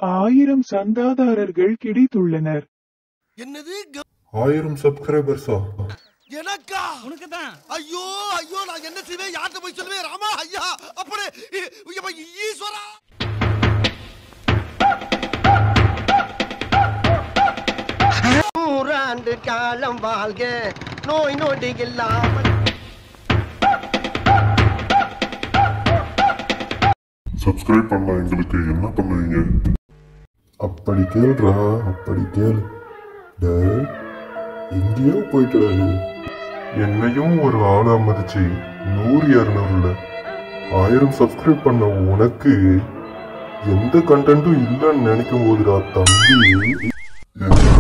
ஆயிரம் சந்தாதாரர்கள் கிடைத்துள்ளனர் என்னது க- ஆயிரம் சப்ஸ்கிரைபர்ஸா எனக்கா உனக்கு தான் ஐயோ ஐயோ நான் என்ன செய்வேன் யார்கிட்ட போய் சொல்லுவேன் ராமா ஐயா அப்படி இ- இப்ப ஈஸ்வரா நூறாண்டு காலம் வாழ்க நோய் நொடி இல்லாமல் சப்ஸ்கிரைப் பண்ண எங்களுக்கு என்ன பண்ணுவீங்க அப்படி கேள்றா அப்படி கேள் டேய் எங்கேயோ போயிட்டாரு என்னையும் ஒரு ஆளா மதிச்சு நூறு இரநூறுல ஆயிரம் சப்ஸ்கிரைப் பண்ண உனக்கு எந்த கண்டென்ட்டும் இல்லைன்னு நினைக்கும் போதுடா தம்பி என்ன